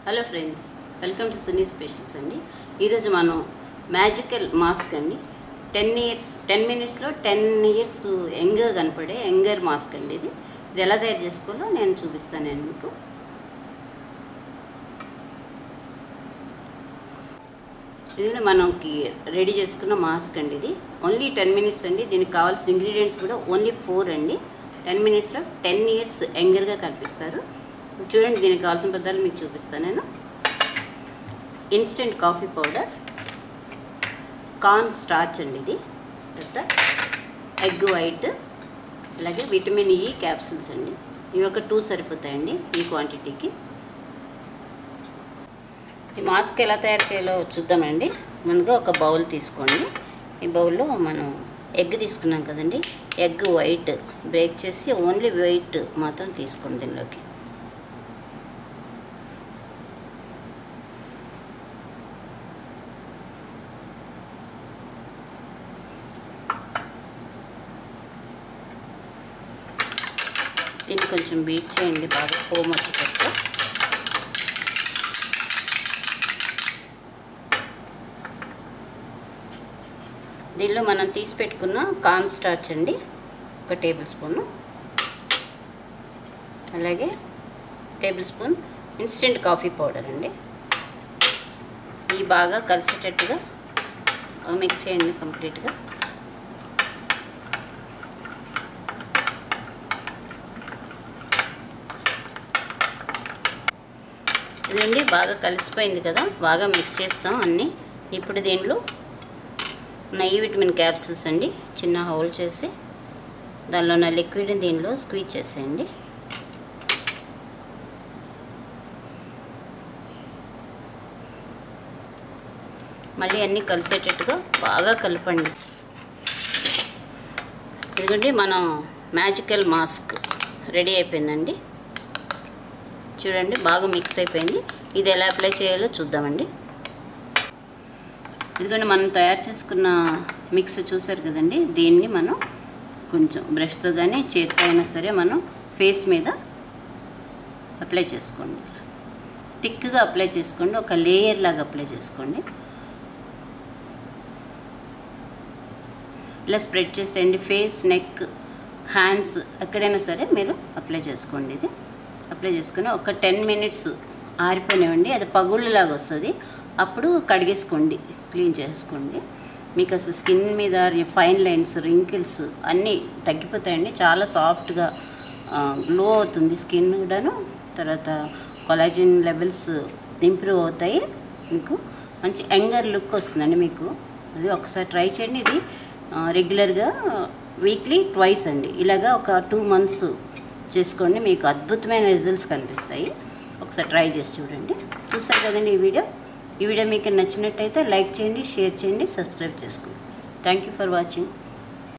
hello friends welcome to Suni specials అండి ఈరోజు మనం మ్యాజికల్ మాస్క్ అండి టెన్ ఇయర్స్ టెన్ మినిట్స్లో టెన్ ఇయర్స్ యంగర్ కనపడే యంగర్ మాస్క్ అండి ఇది ఇది ఎలా తయారు చేసుకోవాలో నేను చూపిస్తానండి మీకు ఇది కూడా మనకి రెడీ చేసుకున్న మాస్క్ అండి ఇది ఓన్లీ టెన్ మినిట్స్ అండి దీనికి కావాల్సిన ఇంగ్రీడియంట్స్ కూడా ఓన్లీ ఫోర్ అండి టెన్ మినిట్స్లో టెన్ ఇయర్స్ యంగర్గా కనిపిస్తారు చూడండి దీనికి కావాల్సిన పదార్థాలు మీకు చూపిస్తాను నేను instant coffee powder corn starch అండి ఇది తర్వాత ఎగ్ వైట్ అలాగే విటమిన్ ఈ క్యాప్సూల్స్ అండి ఇవి ఒక టూ సరిపోతాయండి ఈ క్వాంటిటీకి ఈ మాస్క్ ఎలా తయారు చేయాలో చూద్దామండి ముందుగా ఒక బౌల్ తీసుకోండి ఈ బౌల్లో మనం ఎగ్ తీసుకున్నాం కదండి ఎగ్ వైట్ బ్రేక్ చేసి ఓన్లీ వైట్ మాత్రం తీసుకోండి దీనిలోకి దీన్ని కొంచెం బీట్ చేయండి బాగా ఫోమ్ వచ్చేటట్టు దీనిలో మనం తీసి పెట్టుకున్న కార్న్ స్టార్చ్ అండి ఒక టేబుల్ స్పూను అలాగే tablespoon instant coffee powder అండి ఇవి బాగా కలిసేటట్టుగా మిక్స్ చేయండి కంప్లీట్గా ఇదండి బాగా కలిసిపోయింది కదా బాగా మిక్స్ చేస్తాం అన్నీ ఇప్పుడు దీంట్లో నెయ్యి విటమిన్ క్యాప్సూల్స్ అండి చిన్న హోల్ చేసి దానిలో ఉన్న లిక్విడ్ దీనిలో స్క్వీజ్ చేసేయండి మళ్ళీ అన్నీ కలిసేటట్టుగా బాగా కలపండి ఎందుకంటే మనం మ్యాజికల్ మాస్క్ రెడీ అయిపోయిందండి చూడండి బాగా మిక్స్ అయిపోయింది ఇది ఎలా అప్లై చేయాలో చూద్దామండి ఎందుకంటే మనం తయారు చేసుకున్న మిక్స్ చూసారు కదండి దీన్ని మనం కొంచెం బ్రష్తో కానీ చేతితో అయినా సరే మనం ఫేస్ మీద అప్లై చేసుకోండి థిక్గా అప్లై చేసుకోండి ఒక లేయర్ లాగా అప్లై చేసుకోండి ఇలా స్ప్రెడ్ చేసేయండి ఫేస్ నెక్ హ్యాండ్స్ ఎక్కడైనా సరే మీరు అప్లై చేసుకోండి ఇది అప్లై చేసుకొని ఒక టెన్ మినిట్స్ ఆరిపోయినవండి అది పగుళ్ళలాగా వస్తుంది అప్పుడు కడిగేసుకోండి క్లీన్ చేసుకోండి మీకు అసలు స్కిన్ మీద ఫైన్ లైన్స్ రింకిల్స్ అన్నీ తగ్గిపోతాయండి చాలా సాఫ్ట్గా గ్లో అవుతుంది స్కిన్ కూడాను తర్వాత కొలాజిన్ లెవెల్స్ ఇంప్రూవ్ అవుతాయి మీకు మంచి యంగర్ లుక్ వస్తుందండి మీకు అది ఒకసారి ట్రై చేయండి ఇది రెగ్యులర్గా వీక్లీ ట్వైస్ అండి ఇలాగా ఒక టూ మంత్స్ చేసుకోండి మీకు అద్భుతమైన రిజల్ట్స్ కనిపిస్తాయి ఒకసారి ట్రై చేసి చూడండి చూసారు కదండి ఈ వీడియో ఈ వీడియో మీకు నచ్చినట్టయితే లైక్ చేయండి షేర్ చేయండి సబ్స్క్రైబ్ చేసుకోండి థ్యాంక్ యూ ఫర్ వాచింగ్